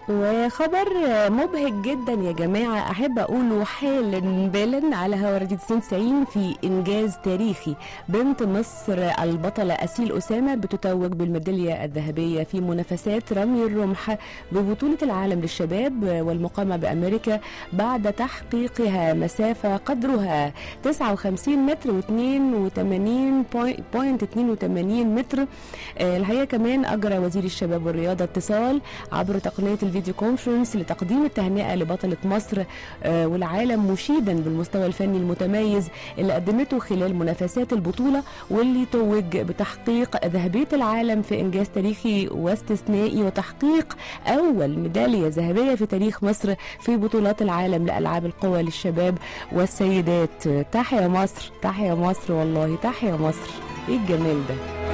وخبر مبهج جدا يا جماعة أحب أقوله حالا بالا على هوا راديو 92 في إنجاز تاريخي بنت مصر البطلة أسيل أسامة بتتوج بالميدالية الذهبية في منافسات رمي الرمح ببطولة العالم للشباب والمقامة بأمريكا بعد تحقيقها مسافة قدرها 59 متر و82.82 متر آه، الحقيقة كمان أجرى وزير الشباب والرياضة اتصال عبر تقنية الفيديو كونفرنس لتقديم التهنئة لبطلة مصر آه، والعالم مشيدا بالمستوى الفني المتميز اللي قدمته خلال منافسات البطولة واللي توج بتحقيق ذهبية العالم في إنجاز تاريخي واستثنائي وتحقيق أول ميدالية ذهبية في تاريخ مصر في بطولات العالم لألعاب القوى للشباب والسيدات تحيا مصر تحيا مصر والله تحيا مصر إيه الجمال ده